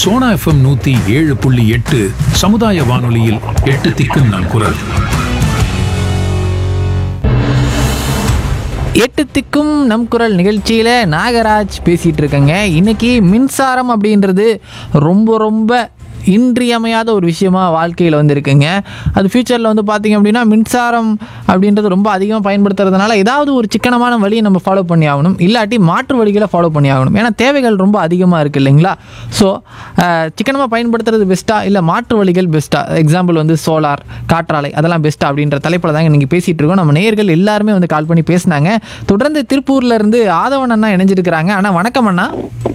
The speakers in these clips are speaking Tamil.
சோனா எஃப்எம் நூத்தி ஏழு புள்ளி எட்டு சமுதாய வானொலியில் எட்டு திக்கும் நம் குரல் எட்டு திக்கும் நம் குரல் நிகழ்ச்சியில் நாகராஜ் பேசிகிட்டு இருக்கேங்க இன்னைக்கு மின்சாரம் அப்படின்றது ரொம்ப ரொம்ப இன்றியமையாத ஒரு விஷயமா வாழ்க்கையில் வந்து இருக்குங்க அது ஃப்யூச்சரில் வந்து பார்த்திங்க அப்படின்னா மின்சாரம் அப்படின்றது ரொம்ப அதிகமாக பயன்படுத்துறதுனால ஏதாவது ஒரு சிக்கனமான வழியை நம்ம ஃபாலோ பண்ணி ஆகணும் இல்லாட்டி மாற்று வழிகளை ஃபாலோ பண்ணி ஆகணும் ஏன்னா தேவைகள் ரொம்ப அதிகமாக இருக்குது இல்லைங்களா ஸோ சிக்கனமாக பயன்படுத்துறது பெஸ்ட்டாக இல்லை மாற்று வழிகள் பெஸ்ட்டாக எக்ஸாம்பிள் வந்து சோலார் காற்றாலை அதெல்லாம் பெஸ்ட்டாக அப்படின்ற தலைப்பில் தாங்க நீங்கள் பேசிகிட்டு இருக்கோம் நம்ம நேயர்கள் எல்லாருமே வந்து கால் பண்ணி பேசினாங்க தொடர்ந்து திருப்பூர்ல இருந்து ஆதவன் அண்ணா இணைஞ்சிருக்கிறாங்க அண்ணா வணக்கம் அண்ணா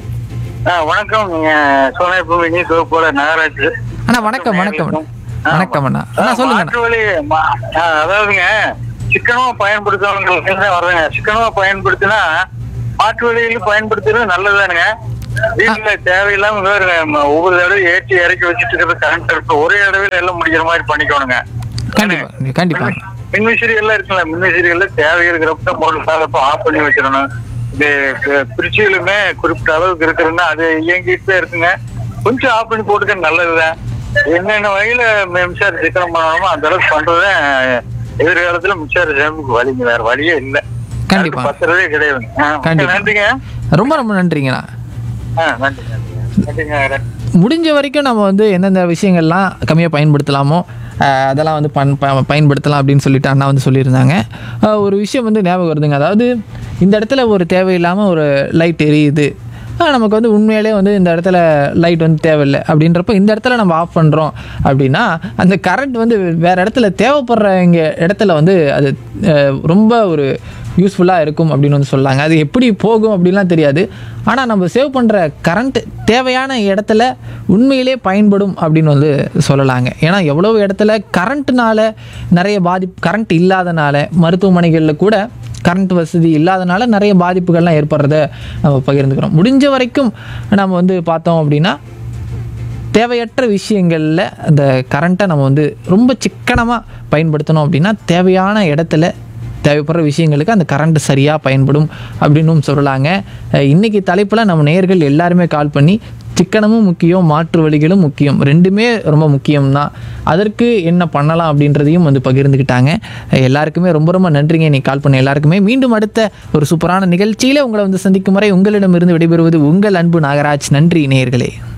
ஆ, வணக்கம் நீங்க சோனா பூமி சிவப்போல நாகராஜ் அண்ணா வணக்கம் வணக்கம் அண்ணா. ஆ, வணக்கம் அண்ணா அண்ணா ஆ, சொல்லுங்க அண்ணா மாற்று வழி மா- ஆ, அதாவதுங்க சிக்கனமா பயன்படுத்துறவங்களுக்கு தான் வர்றேங்க சிக்கனமா பயன்படுத்தினா மாற்று வழியில் பயன்படுத்துறது நல்லதுதானுங்க வீட்டுல தேவையில்லாம வேற ம- ஒவ்வொரு தடவை ஏற்றி இறக்கி வச்சுட்டு இருக்கிறது கரண்ட் இருக்கு ஒரே தடவையில எல்லாம் முடிக்கிற மாதிரி பண்ணிக்கோணுங்க கண்டிப்பா கண்டிப்பா மின்விசிறி எல்லாம் இருக்குல்ல மின்விசிறி எல்லாம் தேவை இருக்கிறப்ப மோட்டர் சாதப்ப ஆஃப் பண்ணி வச்சிடணும் இந்த க- திருச்சியிலுமே குறிப்பிட்ட அளவுக்கு இருக்குதுன்னா அது இயங்கிட்டு தான் இருக்குங்க கொஞ்சம் ஆஃப் பண்ணி போட்டுக்க நல்லதுதான் என்னென்ன வகையில மின்சார சிக்கனம் பண்ணணுமோ அந்த அளவுக்கு பண்றதுதான் எதிர்காலத்துல மின்சார சேமிப்புக்கு வழிங்க வேற வழியே இல்ல கண்டிப்பா. பத்துறதே கிடையாதுங்க ஆ, கண்டிப்பா. நன்றிங்க ரொம்ப ரொம்ப நன்றிங்கண்ணா ஆ, நன்றி நன்றிங்க. நன்றிங்க முடிஞ்ச வரைக்கும் நம்ம வந்து எந்தெந்த விஷயங்கள்லாம் கம்மியாக பயன்படுத்தலாமோ அஹ், அதெல்லாம் வந்து பன் ப- பயன்படுத்தலாம் அப்படின்னு சொல்லிட்டு அண்ணா வந்து சொல்லியிருந்தாங்க அஹ், ஒரு விஷயம் வந்து ஞாபகம் வருதுங்க அதாவது இந்த இடத்துல ஒரு தேவையில்லாமல் ஒரு லைட் எரியுது ஆஹ், நமக்கு வந்து உண்மையிலே வந்து இந்த இடத்துல லைட் வந்து தேவையில்லை அப்படின்றப்ப இந்த இடத்துல நம்ம ஆஃப் பண்ணுறோம் அப்படின்னா அந்த கரண்ட் வந்து வேறு இடத்துல தேவைப்படுற இங்கே இடத்துல வந்து அது அஹ், ரொம்ப ஒரு யூஸ்ஃபுல்லாக இருக்கும் அப்படின்னு வந்து சொல்லாங்க அது எப்படி போகும் அப்படின்லாம் தெரியாது ஆனால் நம்ம சேவ் பண்ணுற கரண்ட் தேவையான இடத்துல உண்மையிலே பயன்படும் அப்படின்னு வந்து சொல்லலாங்க ஏன்னா எவ்வளோ இடத்துல கரண்ட்னால நிறைய பாதிப்பு கரண்ட் இல்லாதனால மருத்துவமனைகளில் கூட கரண்ட் வசதி இல்லாதனால நிறைய பாதிப்புகள்லாம் ஏற்படுறத நம்ம பகிர்ந்துக்கிறோம் முடிஞ்ச வரைக்கும் நம்ம வந்து பார்த்தோம் அப்படின்னா தேவையற்ற விஷயங்களில் அந்த கரண்ட்டை நம்ம வந்து ரொம்ப சிக்கனமாக பயன்படுத்தணும் அப்படின்னா தேவையான இடத்துல தேவைப்படுற விஷயங்களுக்கு அந்த கரண்ட் சரியாக பயன்படும் அப்படின்னும் சொல்லலாங்க அஹ் இன்னைக்கு தலைப்பில் நம்ம நேயர்கள் எல்லாருமே கால் பண்ணி சிக்கனமும் முக்கியம் மாற்று வழிகளும் முக்கியம் ரெண்டுமே ரொம்ப முக்கியம்தான் அதற்கு என்ன பண்ணலாம் அப்படின்றதையும் வந்து பகிர்ந்துக்கிட்டாங்க அஹ் எல்லாருக்குமே ரொம்ப ரொம்ப நன்றிங்க இன்னைக்கு கால் பண்ண எல்லாருக்குமே மீண்டும் அடுத்த ஒரு சூப்பரான நிகழ்ச்சியில் உங்களை வந்து சந்திக்கும் வரை உங்களிடமிருந்து விடைபெறுவது உங்கள் அன்பு நாகராஜ் நன்றி நேயர்களே